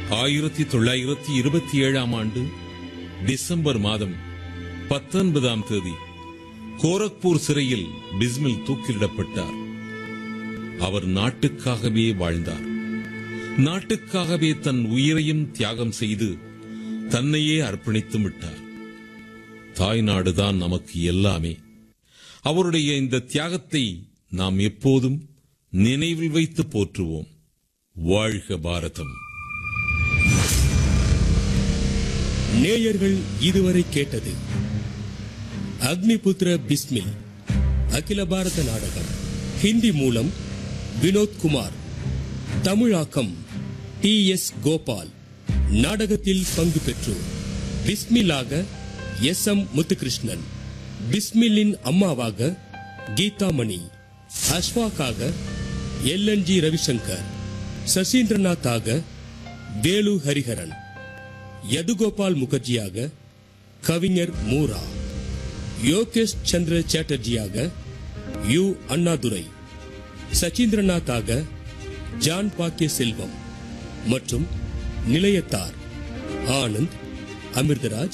ஆயிரத்தி தொள்ளாயிரத்தி இருபத்தி ஏழாம் ஆண்டு டிசம்பர் மாதம் பத்தொன்பதாம் தேதி கோரக்பூர் சிறையில் பிஸ்மில் தூக்கிலிடப்பட்டார் அவர் நாட்டுக்காகவே வாழ்ந்தார் நாட்டுக்காகவே தன் உயிரையும் தியாகம் செய்து தன்னையே அர்ப்பணித்து விட்டார் தாய்நாடுதான் நமக்கு எல்லாமே அவருடைய இந்த தியாகத்தை நாம் எப்போதும் நினைவில் வைத்து போற்றுவோம் வாழ்க பாரதம் நேயர்கள் இதுவரை கேட்டது அக்னிபுத்திர பிஸ்மில் அகில பாரத நாடகம் ஹிந்தி மூலம் வினோத் குமார் தமிழாக்கம் டி எஸ் கோபால் நாடகத்தில் பங்கு பெற்றோர் பிஸ்மிலாக எஸ் எம் முத்துகிருஷ்ணன் பிஸ்மில்லின் அம்மாவாக கீதாமணி அஸ்வாக்காக எல் என் ஜி ரவிசங்கர் சசீந்திரநாத்தாக வேலு ஹரிஹரன் யதுகோபால் முகர்ஜியாக கவிஞர் மூரா யோகேஷ் சந்திர சாட்டர்ஜியாக யு அண்ணாதுரை சச்சீந்திரநாத்தாக ஜான் பாக்கிய செல்வம் மற்றும் நிலையத்தார் ஆனந்த் அமிர்தராஜ்